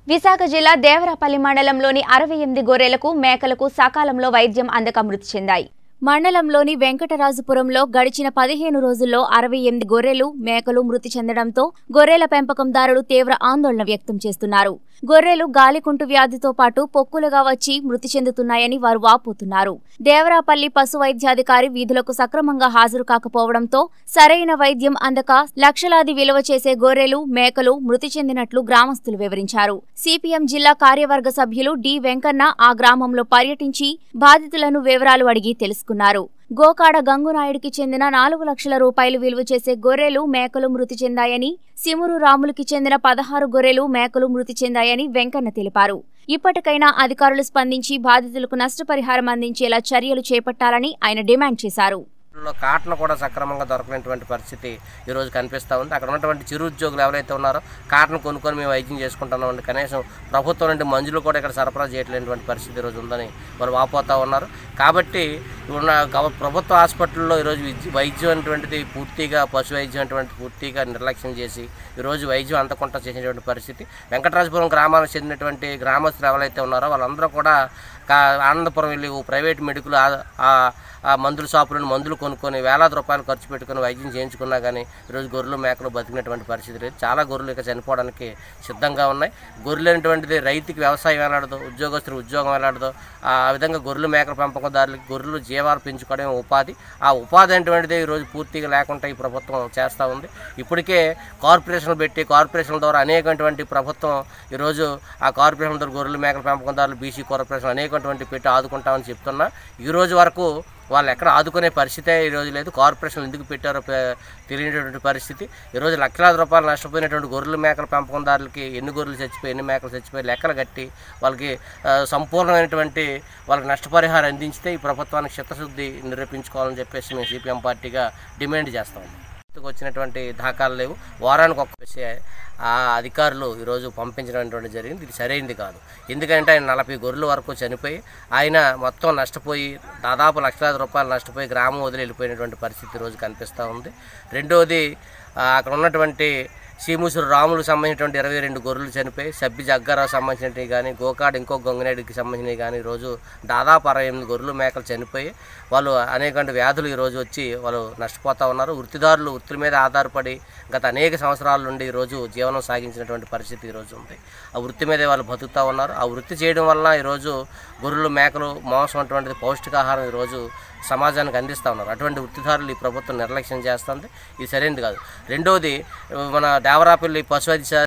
విశాఖ జిల్లా దేవరాపల్లి మండలంలోని అరవై ఎనిమిది గొర్రెలకు మేకలకు సకాలంలో వైద్యం అందక మృతి చెందాయి మండలంలోని వెంకటరాజుపురంలో గడిచిన పదిహేను రోజుల్లో అరవై ఎనిమిది గొర్రెలు మేకలు మృతి చెందడంతో గొర్రెల పెంపకందారులు తీవ్ర ఆందోళన వ్యక్తం చేస్తున్నారు గొర్రెలు గాలికుంటు వ్యాధితో పాటు పొక్కులుగా వచ్చి మృతి చెందుతున్నాయని వారు వాపోతున్నారు దేవరాపల్లి పశు వైద్యాధికారి వీధులకు సక్రమంగా హాజరు కాకపోవడంతో సరైన వైద్యం అందక లక్షలాది విలువ చేసే గొర్రెలు మేకలు మృతి చెందినట్లు గ్రామస్తులు వివరించారు సిపిఎం జిల్లా కార్యవర్గ సభ్యులు డి వెంకన్న ఆ గ్రామంలో పర్యటించి బాధితులను వివరాలు అడిగి తెలుసుకున్నారు గోకాడ గంగునాయుడికి చెందిన నాలుగు లక్షల రూపాయలు విలువ చేసే గొర్రెలు మేకలు మృతి చెందాయని సిమురు రాములకి చెందిన పదహారు గొర్రెలు మేకలు మృతి చెందాయని వెంకన్న తెలిపారు ఇప్పటికైనా అధికారులు స్పందించి బాధితులకు నష్టపరిహారం అందించేలా చర్యలు చేపట్టాలని ఆయన డిమాండ్ చేశారు లో కాటన్ కూడా సక్రమంగా దొరకనటువంటి పరిస్థితి ఈరోజు కనిపిస్తూ ఉంది అక్కడ ఉన్నటువంటి చిరు ఉద్యోగులు ఎవరైతే ఉన్నారో కాటన్ కొనుక్కొని మేము వైద్యం చేసుకుంటున్నామండి కనీసం ప్రభుత్వం నుండి మంజులు కూడా ఇక్కడ సరఫరా చేయట్లేనటువంటి పరిస్థితి ఈరోజు ఉందని వారు వాపోతూ ఉన్నారు కాబట్టి ఉన్న గవ- ప్రభుత్వ హాస్పిటల్లో ఈరోజు విద్య- వైద్యం అనేటువంటిది పూర్తిగా పశు వైద్యం అటువంటిది పూర్తిగా నిర్లక్ష్యం చేసి ఈరోజు వైద్యం అందకుండా చేసినటువంటి పరిస్థితి వెంకటరాజపురం గ్రామానికి చెందినటువంటి గ్రామస్తులు ఎవరైతే ఉన్నారో వాళ్ళందరూ కూడా కా- ఆనందపురం వెళ్ళి ఓ ప్రైవేట్ మెడికల్ ఆ- ఆ- ఆ మందుల షాపులను మందులు కొనుక్కొని వేలాది రూపాయలు ఖర్చు పెట్టుకొని వైద్యం చేయించుకున్నా కానీ ఈరోజు గొర్రెలు మేకలు బతికినటువంటి పరిస్థితి లేదు చాలా గొర్రెలు ఇక చనిపోవడానికి సిద్ధంగా ఉన్నాయి గొర్రెలు అనేటువంటిది రైతుకి వ్యవసాయం వేలాడదు ఉద్యోగస్తులు ఉద్యోగం వేలాడదు ఆ విధంగా గొర్రెలు మేకల పెంపకందారులకి గొర్రెలు జీవాలు పెంచుకోవడమే ఉపాధి ఆ ఉపాధి అనేటువంటిది ఈరోజు పూర్తిగా లేకుండా ఈ ప్రభుత్వం చేస్తూ ఉంది ఇప్పటికే కార్పొరేషన్లు పెట్టి కార్పొరేషన్ల ద్వారా అనేకటువంటి ప్రభుత్వం ఈరోజు ఆ కార్పొరేషన్ ద్వారా గొర్రెలు మేకల పెంపకందారులు బీసీ కార్పొరేషన్ అనేకటువంటి పెట్టి ఆదుకుంటామని చెప్తున్నా ఈ రోజు వరకు వాళ్ళు ఎక్కడ ఆదుకునే పరిస్థితే ఈ రోజు లేదు కార్పొరేషన్ ఎందుకు పెట్టారో పే- తెలియనటువంటి పరిస్థితి ఈరోజు లక్షలాది రూపాయలు నష్టపోయినటువంటి గొర్రెల మేకల పెంపకందారులకి ఎన్ని గొర్రెలు చచ్చిపోయి ఎన్ని మేకలు చచ్చిపోయి లెక్కలు కట్టి వాళ్ళకి ఆ, సంపూర్ణమైనటువంటి వాళ్ళకి నష్టపరిహారం అందించితే ఈ ప్రభుత్వానికి చిత్తశుద్ధి నిరూపించుకోవాలని చెప్పేసి మేము సిపిఎం పార్టీగా డిమాండ్ చేస్తాం గుర్తుకు వచ్చినటువంటి దాఖలు లేవు వారానికి ఒక్క ఆ అధికారులు ఈరోజు పంపించడం జరిగింది ఇది సరైనది కాదు ఎందుకంటే ఆయన నలభై గొర్రెల వరకు చనిపోయి ఆయన మొత్తం నష్టపోయి దాదాపు లక్షలాది రూపాయలు నష్టపోయి గ్రామం వదిలి వెళ్ళిపోయినటువంటి పరిస్థితి ఈరోజు కనిపిస్తూ ఉంది రెండవది ఆ, అక్కడ ఉన్నటువంటి సీమూసురు రాములకు సంబంధించినటువంటి ఇరవై రెండు గొర్రెలు చనిపోయి సబ్బి జగ్గారావు సంబంధించినవి కానీ గోకాడ్ ఇంకో గొంగనేడికి సంబంధించినవి కానీ ఈరోజు దాదాపు అరవై ఎనిమిది గొర్రెలు మేకలు చనిపోయి వాళ్ళు అనేక వ్యాధులు ఈరోజు వచ్చి వాళ్ళు నష్టపోతూ ఉన్నారు వృత్తిదారులు వృత్తుల మీద ఆధారపడి గత అనేక సంవత్సరాల నుండి ఈరోజు జీవనం సాగించినటువంటి పరిస్థితి ఈరోజు ఉంది ఆ వృత్తి మీదే వాళ్ళు బతుకుతూ ఉన్నారు ఆ వృత్తి చేయడం వల్ల ఈరోజు గొర్రెలు మేకలు మాంసం అటువంటిది పౌష్టికాహారం ఈరోజు సమాజానికి అందిస్తూ ఉన్నారు అటువంటి వృత్తిదారులు ఈ ప్రభుత్వం నిర్లక్ష్యం చేస్తుంది ఇది సరైనది కాదు రెండవది మన దేవరాపల్లి పశు వైద్య